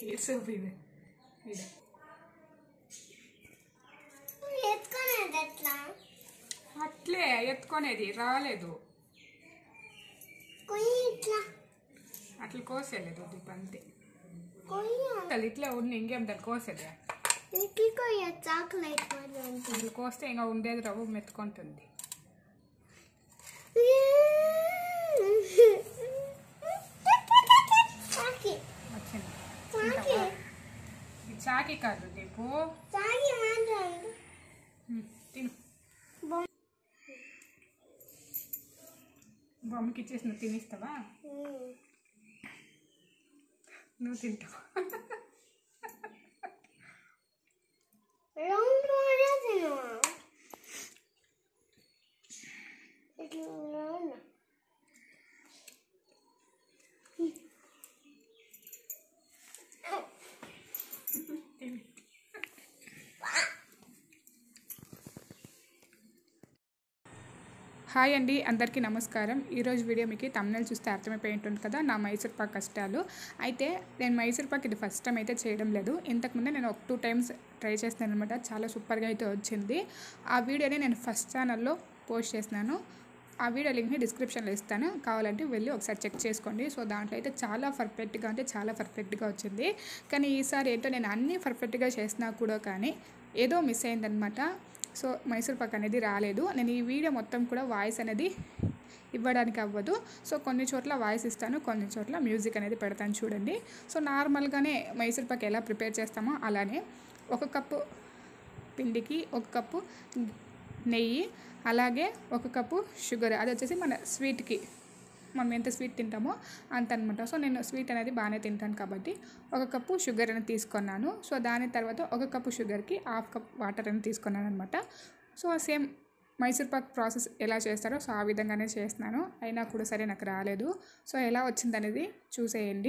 సోపు ఇది ఇది ఎత్తుకునేది ఎట్లా అట్లే ఎత్తుకునేది రాలేదు కొయ్యి ఇట్లా అట్లా కోసేలేదు దీపు అంతే కొయ్య అసలు ఇట్లా ఉంది ఇంకేం దాన్ని కోసేది ఇట్లా కొయ్య చాక్లెట్ కొయ్యండి అట్లా కోస్తే ఇంకా ఉండేది రవ్వ మెత్తుకుంటుంది చాకి వచ్చింది చాకి ఇది చాకి కాదు దీపు చాకి మాట్లాడు ఉమ్, తిను బొమ్మ బొమ్మకి ఇచ్చేసి నువ్వు తినిస్తావా నువ్వు తింటావు రౌండ్ కూడా తిను ఇట్లా రౌండ్ తిని హాయ్ అండి అందరికీ నమస్కారం ఈరోజు వీడియో మీకు తమిళ చూస్తే అర్థమైపోయి ఉంటుంది కదా నా మైసూర్ పాక్ కష్టాలు అయితే నేను మైసూర్ పాక్ ఇది ఫస్ట్ టైం అయితే చేయడం లేదు ఇంతకుముందే నేను ఒక టూ టైమ్స్ ట్రై చేస్తాను అనమాట చాలా సూపర్గా అయితే వచ్చింది ఆ వీడియోని నేను ఫస్ట్ ఛానల్లో పోస్ట్ చేసినాను ఆ వీడియో లింక్ని డిస్క్రిప్షన్లో ఇస్తాను కావాలంటే వెళ్ళి ఒకసారి చెక్ చేసుకోండి సో దాంట్లో అయితే చాలా పర్ఫెక్ట్గా అంటే చాలా పర్ఫెక్ట్గా వచ్చింది కానీ ఈసారి ఏంటో నేను అన్నీ పర్ఫెక్ట్గా చేసినా కూడా కానీ ఏదో మిస్ అయిందనమాట సో మైసూర్ పాక్ అనేది రాలేదు నేను ఈ వీడియో మొత్తం కూడా వాయిస్ అనేది ఇవ్వడానికి అవ్వదు సో కొన్ని చోట్ల వాయిస్ ఇస్తాను కొన్ని చోట్ల మ్యూజిక్ అనేది పెడతాను చూడండి సో నార్మల్గానే మైసూర్ పాక్ ఎలా ప్రిపేర్ చేస్తామో అలానే ఒక కప్పు పిండికి ఒక కప్పు నెయ్యి అలాగే ఒక కప్పు షుగర్ అది వచ్చేసి మన స్వీట్కి మనం ఎంత స్వీట్ తింటామో అంత అనమాట సో నేను స్వీట్ అనేది బాగానే తింటాను కాబట్టి ఒక కప్పు షుగర్ అనేది తీసుకున్నాను సో దాని తర్వాత ఒక కప్పు షుగర్కి హాఫ్ కప్ వాటర్ అనేది తీసుకున్నాను అనమాట so same Mysore pak process ఎలా చేస్తారో సో ఆ విధంగానే చేస్తున్నాను అయినా కూడా సరే నాకు రాలేదు సో ఎలా వచ్చిందనేది చూసేయండి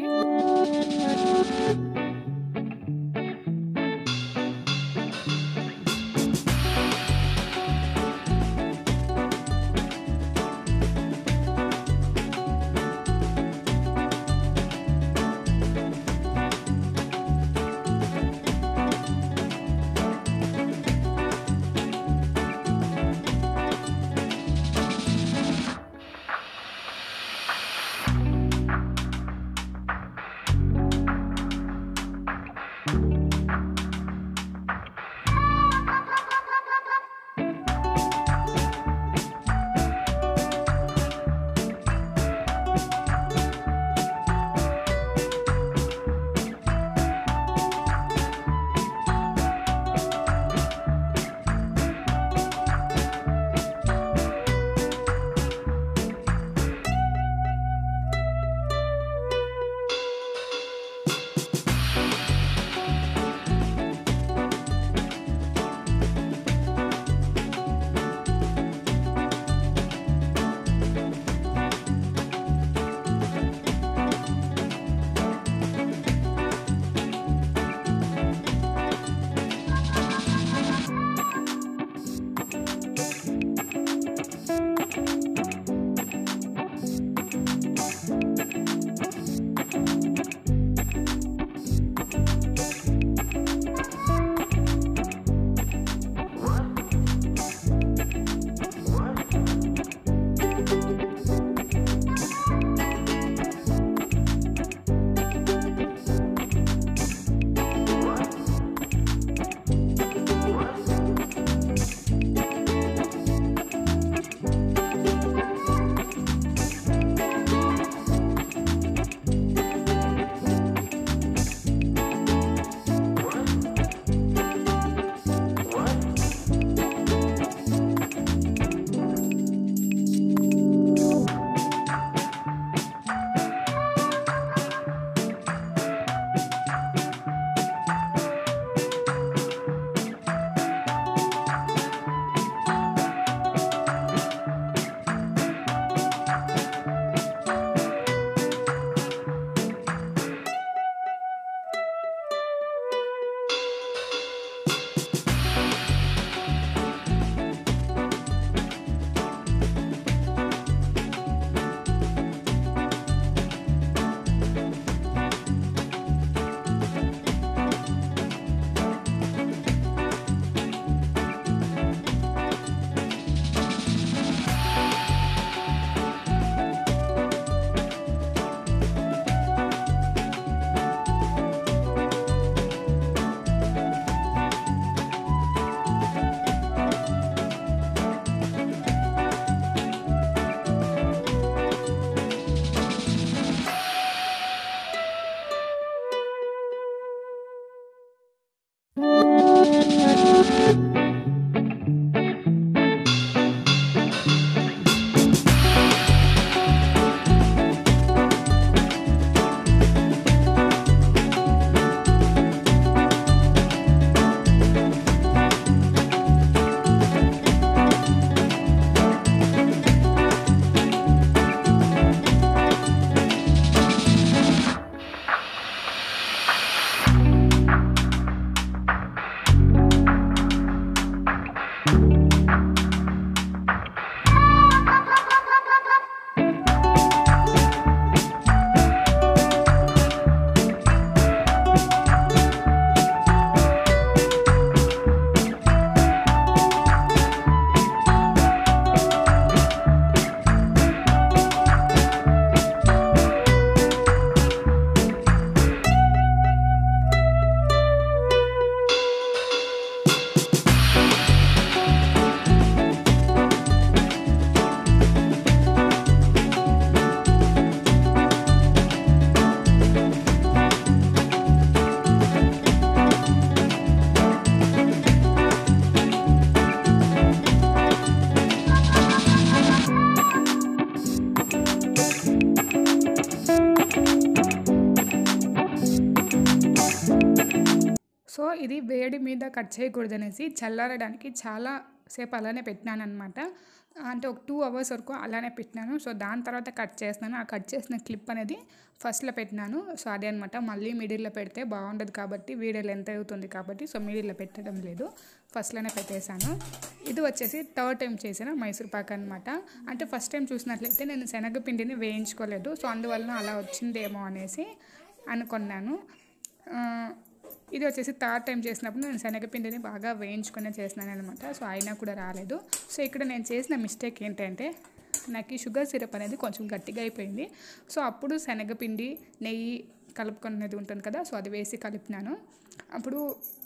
ఇది వేడి మీద కట్ చేయకూడదు అనేసి చల్లారడానికి చాలా సేపు అలానే పెట్టినాను అనమాట అంటే ఒక టూ అవర్స్ వరకు అలానే పెట్టినాను సో దాని తర్వాత కట్ చేస్తున్నాను ఆ కట్ చేసిన క్లిప్ అనేది ఫస్ట్లో పెట్టినాను సో అదే అనమాట మళ్ళీ మిడిల్లో పెడితే బాగుండదు కాబట్టి వీడియో లెంత్ అవుతుంది కాబట్టి సో మిడిల్లో పెట్టడం లేదు ఫస్ట్లోనే పెట్టేశాను ఇది వచ్చేసి థర్డ్ టైం చేసిన మైసూర్ పాక్ అనమాట అంటే ఫస్ట్ టైం చూసినట్లయితే నేను శనగపిండిని వేయించుకోలేదు సో అందువలన అలా వచ్చిందేమో అనేసి అనుకున్నాను ఆ, ఇది వచ్చేసి థర్డ్ టైం చేసినప్పుడు నేను శనగపిండిని బాగా వేయించుకొని చేసినాను అనమాట సో అయినా కూడా రాలేదు సో ఇక్కడ నేను చేసిన మిస్టేక్ ఏంటంటే నాకు ఈ షుగర్ సిరప్ అనేది కొంచెం గట్టిగా అయిపోయింది సో అప్పుడు శనగపిండి నెయ్యి కలుపుకునేది ఉంటుంది కదా సో అది వేసి కలిపినాను అప్పుడు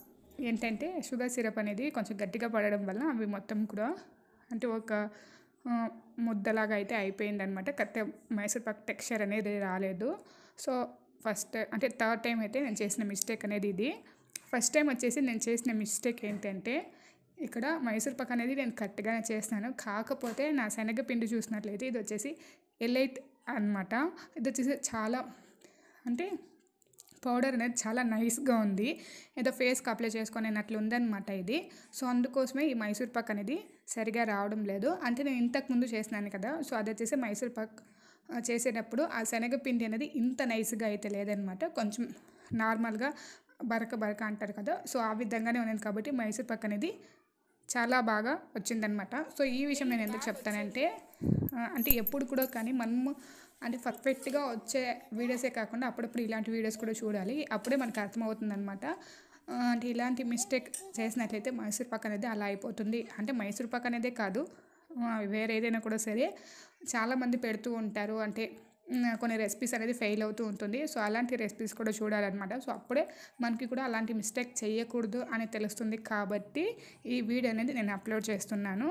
ఏంటంటే షుగర్ సిరప్ అనేది కొంచెం గట్టిగా పడడం వల్ల అవి మొత్తం కూడా అంటే ఒక ఆ, ముద్దలాగా అయితే అయిపోయింది అనమాట కరెక్ట్ మైసూర్ పాక్ టెక్స్చర్ అనేది రాలేదు సో ఫస్ట్ అంటే థర్డ్ టైం అయితే నేను చేసిన మిస్టేక్ అనేది ఇది ఫస్ట్ టైం వచ్చేసి నేను చేసిన మిస్టేక్ ఏంటంటే ఇక్కడ మైసూర్ పాక్ అనేది నేను కరెక్ట్గానే చేస్తున్నాను కాకపోతే నా శనగపిండి చూసినట్లయితే ఇది వచ్చేసి ఎలైట్ అనమాట ఇది వచ్చేసి చాలా అంటే పౌడర్ అనేది చాలా నైస్గా ఉంది ఏదో ఫేస్కి అప్లై చేసుకునేటట్లు ఉందన్నమాట ఇది సో అందుకోసమే ఈ మైసూర్ పాక్ అనేది సరిగా రావడం లేదు అంటే నేను ఇంతకు ముందు చేసినాను కదా సో అది వచ్చేసి మైసూర్ పాక్ ఆ, చేసేటప్పుడు ఆ శనగపిండి అనేది ఇంత నైస్గా అయితే లేదనమాట కొంచెం నార్మల్గా బరక బరక అంటారు కదా సో ఆ విధంగానే ఉన్నది కాబట్టి మైసూర్ పాక్ అనేది చాలా బాగా వచ్చిందనమాట సో ఈ విషయం నేను ఎందుకు చెప్తానంటే ఆ, అంటే ఎప్పుడు కూడా కానీ మనము అంటే పర్ఫెక్ట్గా వచ్చే వీడియోసే కాకుండా అప్పుడప్పుడు ఇలాంటి వీడియోస్ కూడా చూడాలి అప్పుడే మనకు అర్థమవుతుంది అనమాట అంటే ఇలాంటి మిస్టేక్ చేసినట్లయితే మైసూర్ పాక్ అనేది అలా అయిపోతుంది అంటే మైసూర్ పాక్ అనేదే కాదు ఆ, వేరే ఏదైనా కూడా సరే చాలామంది పెడుతూ ఉంటారు అంటే ఉమ్, కొన్ని రెసిపీస్ అనేది ఫెయిల్ అవుతూ ఉంటుంది సో అలాంటి రెసిపీస్ కూడా చూడాలన్నమాట సో అప్పుడే మనకి కూడా అలాంటి మిస్టేక్ చేయకూడదు అని తెలుస్తుంది కాబట్టి ఈ వీడియో అనేది నేను అప్లోడ్ చేస్తున్నాను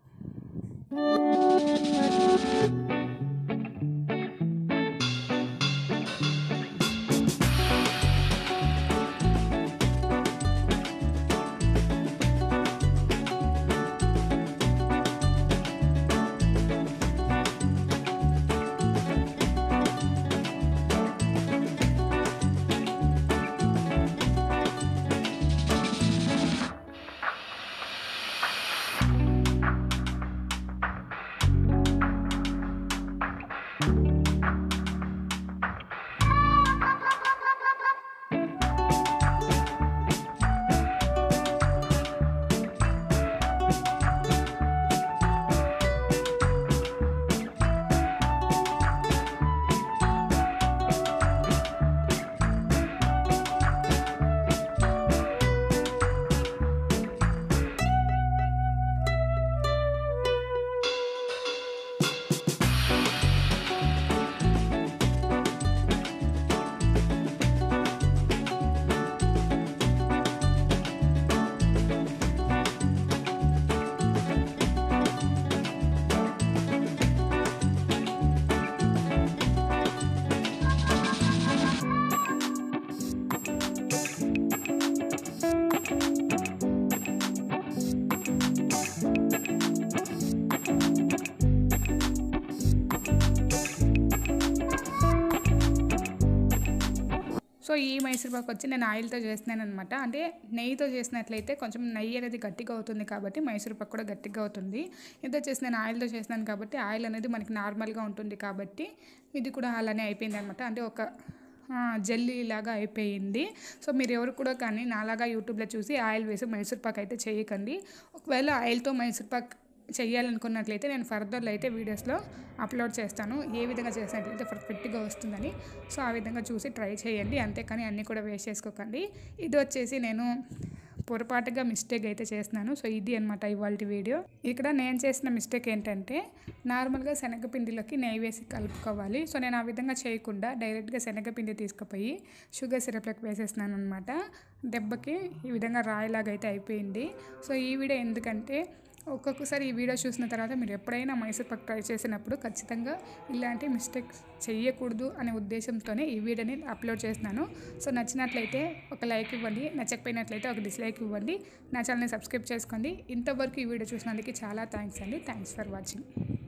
సో ఈ మైసూర్ పాక్ వచ్చి నేను ఆయిల్తో చేస్తున్నాను అనమాట అంటే నెయ్యితో చేసినట్లయితే కొంచెం నెయ్యి అనేది గట్టిగా అవుతుంది కాబట్టి మైసూర్ పాక్ కూడా గట్టిగా అవుతుంది ఇది వచ్చేసి నేను ఆయిల్తో చేస్తున్నాను కాబట్టి ఆయిల్ అనేది మనకి నార్మల్గా ఉంటుంది కాబట్టి ఇది కూడా అలానే అయిపోయింది అనమాట అంటే ఒక ఆ, జెల్లీ లాగా అయిపోయింది సో మీరు ఎవరు కూడా కానీ నాలాగా యూట్యూబ్లో చూసి ఆయిల్ వేసి మైసూర్ పాక్ అయితే చేయకండి ఒకవేళ ఆయిల్తో మైసూర్ పాక్ చేయాలనుకున్నట్లయితే నేను ఫర్దర్లో అయితే వీడియోస్లో అప్లోడ్ చేస్తాను ఏ విధంగా చేసినట్లయితే పర్ఫెక్ట్గా వస్తుందని సో ఆ విధంగా చూసి ట్రై చేయండి అంతేకాని అన్నీ కూడా వేస్ట్ చేసుకోకండి ఇది వచ్చేసి నేను పొరపాటుగా మిస్టేక్ అయితే చేస్తున్నాను సో ఇది అనమాట ఇవాళ వీడియో ఇక్కడ నేను చేసిన మిస్టేక్ ఏంటంటే నార్మల్గా శనగపిండిలోకి నెయ్యి వేసి కలుపుకోవాలి సో నేను ఆ విధంగా చేయకుండా డైరెక్ట్గా శనగపిండి తీసుకుపోయి షుగర్ సిరప్లోకి వేసేస్తున్నాను అనమాట దెబ్బకి ఈ విధంగా రాయిలాగా అయితే అయిపోయింది సో ఈ వీడియో ఎందుకంటే ఒక్కొక్కసారి ఈ వీడియో చూసిన తర్వాత మీరు ఎప్పుడైనా మైసూర్ పాక్ ట్రై చేసినప్పుడు ఖచ్చితంగా ఇలాంటి మిస్టేక్స్ చేయకూడదు అనే ఉద్దేశంతోనే ఈ వీడియోని అప్లోడ్ చేస్తున్నాను సో నచ్చినట్లయితే ఒక లైక్ ఇవ్వండి నచ్చకపోయినట్లయితే ఒక డిస్లైక్ ఇవ్వండి నా ఛానల్ని సబ్స్క్రైబ్ చేసుకోండి ఇంతవరకు ఈ వీడియో చూసినందుకు చాలా థ్యాంక్స్ అండి థ్యాంక్స్ ఫర్ వాచింగ్